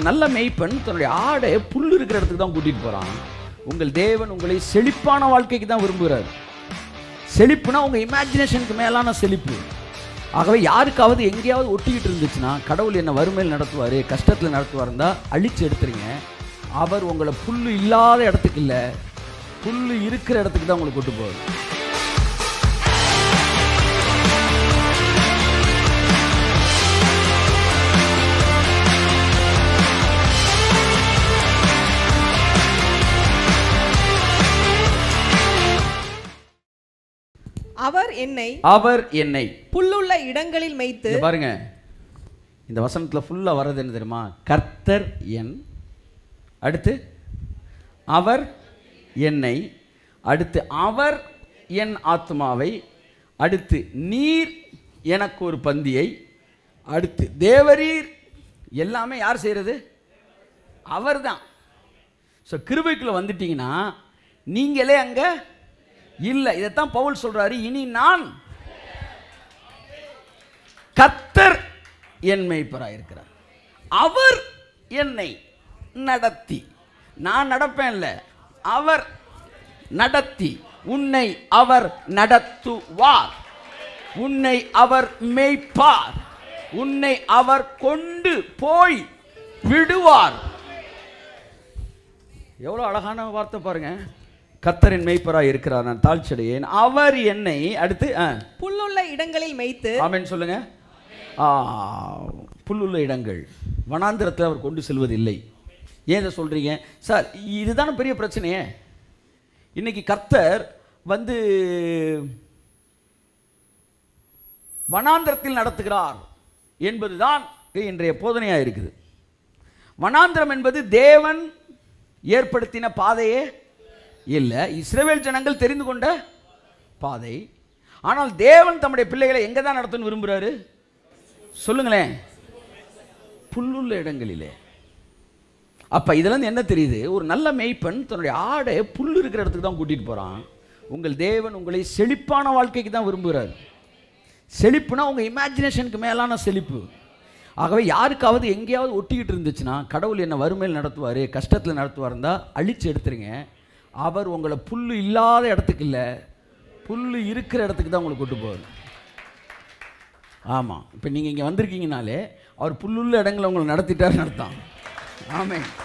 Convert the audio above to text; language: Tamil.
நல்ல மேய்ப்பன் தன்னுடைய ஆடை புல் இருக்கிற இடத்துக்கு தான் கூட்டிட்டு போறான் உங்கள் தேவன் உங்களை செழிப்பான வாழ்க்கைக்கு தான் விரும்புகிறார் செழிப்புனா உங்க இமேஜினேஷனுக்கு மேலான செழிப்பு ஆகவே யாருக்காவது எங்கேயாவது ஒட்டிக்கிட்டு இருந்துச்சுன்னா கடவுள் என்ன வறுமையில் நடத்துவார் கஷ்டத்தில் நடத்துவாருந்தா அழிச்சு எடுத்துருங்க அவர் உங்களை புல்லு இல்லாத இடத்துக்கு இல்லை புல்லு இருக்கிற இடத்துக்கு தான் உங்களை கூட்டு போவார் அவர் என்னை அவர் என்னை புல்லுள்ள இடங்களில் மேய்த்து இங்க பாருங்க இந்த வசனத்துல ஃபுல்லா வர்றது என்ன தெரியுமா கர்த்தர் என் அடுத்து அவர் என்னை அடுத்து அவர் என் ஆத்மாவை அடுத்து நீர் எனக்கு ஒரு பந்தியை அடுத்து தேவரீர் எல்லாமே யார் செய்கிறது அவர்தான் ஸோ கிருபைக்குள்ள வந்துட்டீங்கன்னா நீங்களே அங்க இல்லை இதைத்தான் பவுல் சொல்றாரு இனி நான் கத்தர் என் மேய்ப்பராக இருக்கிறார் அவர் என்னை நடத்தி நான் நடப்பேன்ல அவர் நடத்தி உன்னை அவர் நடத்துவார் உன்னை அவர் மேய்ப்பார் உன்னை அவர் கொண்டு போய் விடுவார் எவ்வளோ அழகான வார்த்தை பாருங்க கத்தரின் மேய்ப்பராக இருக்கிறார் நான் தாழ்ச்சடையேன் அவர் என்னை அடுத்து ஆ புல்லுள்ள இடங்களில் மேய்த்து ஆமென் சொல்லுங்க ஆ, புல்லுள்ள இடங்கள் வனாந்திரத்தில் அவர் கொண்டு செல்வதில்லை ஏன் இதை சொல்றீங்க சார் இதுதானே பெரிய பிரச்சனையே இன்னைக்கு கர்த்தர் வந்து வனாந்திரத்தில் நடத்துகிறார் என்பதுதான் இன்றைய போதனையாக இருக்குது வனாந்திரம் என்பது தேவன் ஏற்படுத்தின பாதையே இல்லை இஸ்ரவேல் ஜனங்கள் தெரிந்து கொண்ட பாதை ஆனால் தேவன் தம்முடைய பிள்ளைகளை எங்கே தான் நடத்தணும்னு விரும்புகிறாரு சொல்லுங்களேன் புல்லுள்ள இடங்களிலே அப்போ இதுலேருந்து என்ன தெரியுது ஒரு நல்ல மேய்ப்பன் தன்னுடைய ஆடை புல் இருக்கிற இடத்துக்கு தான் கூட்டிகிட்டு போகிறான் உங்கள் தேவன் உங்களை செழிப்பான வாழ்க்கைக்கு தான் விரும்புகிறார் செழிப்புனா உங்கள் இமேஜினேஷனுக்கு மேலான செழிப்பு ஆகவே யாருக்காவது எங்கேயாவது ஒட்டிக்கிட்டு இருந்துச்சுன்னா கடவுள் என்ன வறுமையில் நடத்துவார் கஷ்டத்தில் நடத்துவாருந்தா அழிச்சு எடுத்துருங்க அவர் உங்களை புல் இல்லாத இடத்துக்கு இல்லை புல் இருக்கிற இடத்துக்கு தான் உங்களை கூட்டு போவார் ஆமாம் இப்போ நீங்கள் இங்கே வந்திருக்கீங்கனாலே அவர் புல்லுள்ள இடங்களை உங்களை நடத்திட்டாருன்னு அர்த்தம் ஆமென்